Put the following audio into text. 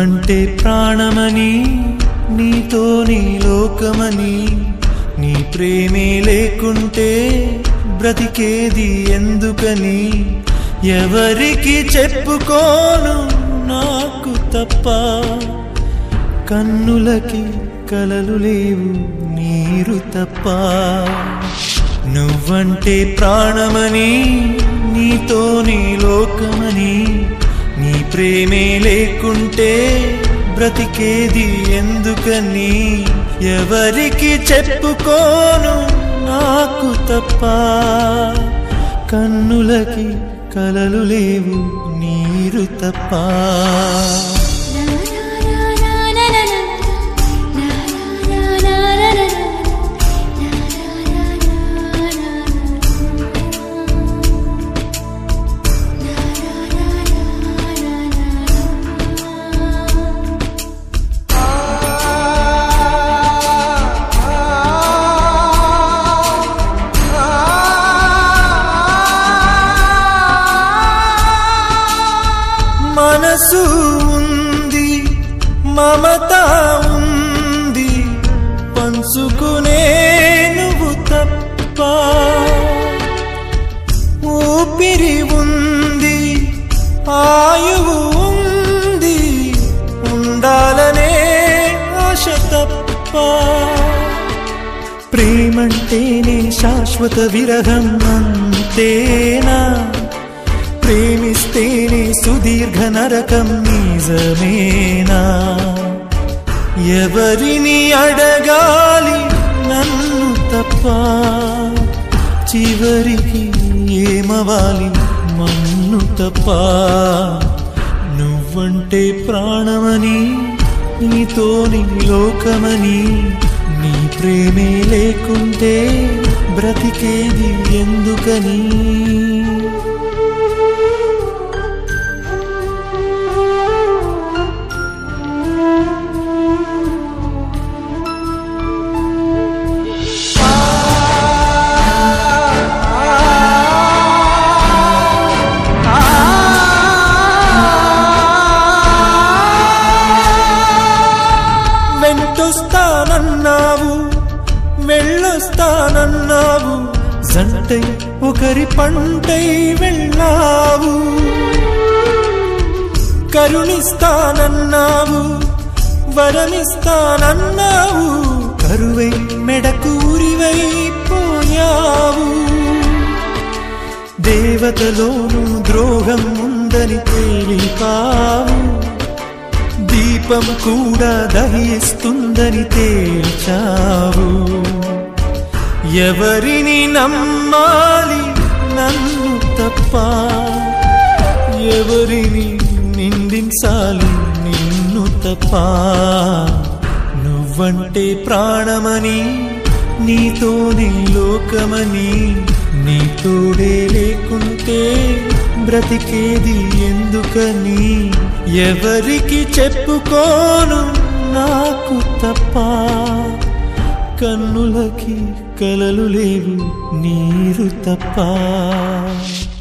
నువ్వంటే ప్రాణమని నీతోని లోకమని నీ ప్రేమే లేకుంటే బ్రతికేది ఎందుకని ఎవరికి చెప్పుకోను నాకు తప్ప కన్నులకి కలలు లేవు నీరు తప్ప నువ్వంటే ప్రాణమని నీతోని లోకమని నీ ప్రేమే లేకుంటే బ్రతికేది ఎందుకని ఎవరికి చెప్పుకోను నాకు తప్ప కన్నులకి కలలు లేవు నీరు తప్ప మనసు ఉంది మమత ఉంది పంచుకునే నువ్వు తప్ప ఊపిరి ఉంది ఆయువు ఉంది ఉండాలనే ఆశ తప్ప ప్రేమంటేనే శాశ్వత విరహం అంతేనా ప్రేమిస్తేనే సుదీర్ఘ నరకం నిజమేనా ఎవరిని అడగాలి నన్ను తప్ప చివరికి ఏమవాలి మన్ను తప్ప నువ్వంటే ప్రాణమని నీతోని లోకమని నీ ప్రేమే లేకుంటే బ్రతికేది ఎందుకని వెంటొస్తానన్నావు వెళ్ళొస్తానన్నావు జంటై ఒకరి పంటై వెళ్ళావు కరుణిస్తానన్నావు వరమిస్తానన్నావు కరువై మెడకూరివై పోయావు దేవతలోను ద్రోహం ఉందని తేలిపావు దీపం కూడా దహిస్తుందని తేల్చావు ఎవరిని నమ్మాలి నన్ను తప్ప ఎవరిని నిందించాలి నిన్ను తప్ప నువ్వంటే ప్రాణమని నీతోనే లోకమని నీ తోడే లేకుంటే బ్రతికేది ఎందుకని ఎవరికి చెప్పుకోను నాకు తప్ప కన్నులకి కలలు లేవు నీరు తప్ప